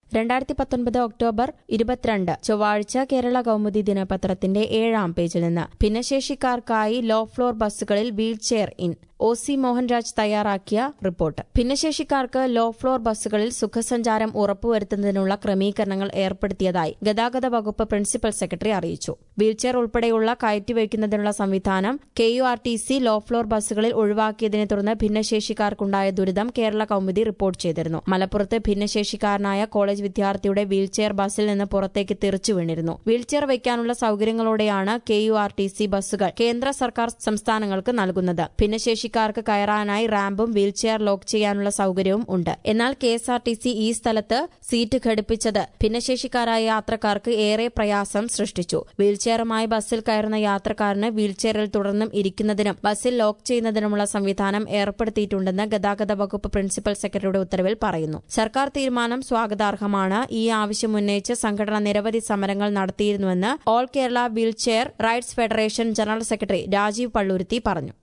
രണ്ടായിരത്തി പത്തൊൻപത് ഒക്ടോബർ ഇരുപത്തിരണ്ട് ചൊവ്വാഴ്ച കേരള കൗമുദി ദിനപത്രത്തിന്റെ ഏഴാം പേജിൽ നിന്ന് ഭിന്നശേഷിക്കാർക്കായി ലോ ഫ്ലോർ ബസ്സുകളിൽ wheelchair in O C Mohanraj തയ്യാറാക്കിയ റിപ്പോർട്ട് ഭിന്നശേഷിക്കാർക്ക് ലോ ഫ്ലോർ ബസ്സുകളിൽ സുഖസഞ്ചാരം ഉറപ്പുവരുത്തുന്നതിനുള്ള ക്രമീകരണങ്ങൾ ഏർപ്പെടുത്തിയതായി ഗതാഗത വകുപ്പ് പ്രിൻസിപ്പൽ സെക്രട്ടറി അറിയിച്ചു വീൽചെയർ ഉൾപ്പെടെയുള്ള കയറ്റിവയ്ക്കുന്നതിനുള്ള സംവിധാനം K U R T C low floor ബസ്സുകളിൽ ഒഴിവാക്കിയതിനെ തുടർന്ന് ഭിന്നശേഷിക്കാർക്കുണ്ടായ ദുരിതം കേരള കൗമുദി റിപ്പോർട്ട് ചെയ്തിരുന്നു മലപ്പുറത്ത് ഭിന്നശേഷിക്കാരനായ കോളേജ് വിദ്യാർത്ഥിയുടെ വീൽചെയർ ബസ്സിൽ നിന്ന് പുറത്തേക്ക് തെറിച്ചു വീണിരുന്നു വീൽചെയർ വയ്ക്കാനുള്ള സൌകര്യങ്ങളോടെയാണ് K U R T C ബസ്സുകൾ കേന്ദ്ര സർക്കാർ സംസ്ഥാനങ്ങൾക്ക് നൽകുന്നത് ഭിന്നശേഷിക്കാർക്ക് കയറാനായി റാമ്പും വീൽചെയർ ലോക്ക് ചെയ്യാനുള്ള സൌകര്യവും ഉണ്ട് എന്നാൽ K S R T C ഈ സ്ഥലത്ത് സീറ്റ് ഘടിപ്പിച്ചത് ഭിന്നശേഷിക്കാരായ യാത്രക്കാർക്ക് ഏറെ പ്രയാസം സൃഷ്ടിച്ചു വീൽചെയറുമായി ബസ്സിൽ കയറുന്ന യാത്രക്കാരന് വീൽചെയറിൽ തുടർന്നും ഇരിക്കുന്നതിനും ബസ്സിൽ ലോക്ക് ചെയ്യുന്നതിനുമുള്ള സംവിധാനം ഏർപ്പെടുത്തിയിട്ടുണ്ടെന്ന് ഗതാഗത വകുപ്പ് പ്രിൻസിപ്പൽ സെക്രട്ടറിയുടെ ഉത്തരവിൽ പറയുന്നു സർക്കാർ തീരുമാനം സ്വാഗതാർഹമാണ് ഈ ആവശ്യം ഉന്നയിച്ച് സംഘടന നിരവധി സമരങ്ങൾ നടത്തിയിരുന്നുവെന്ന് all Kerala wheelchair rights federation general secretary Rajeev Palluruthy പറഞ്ഞു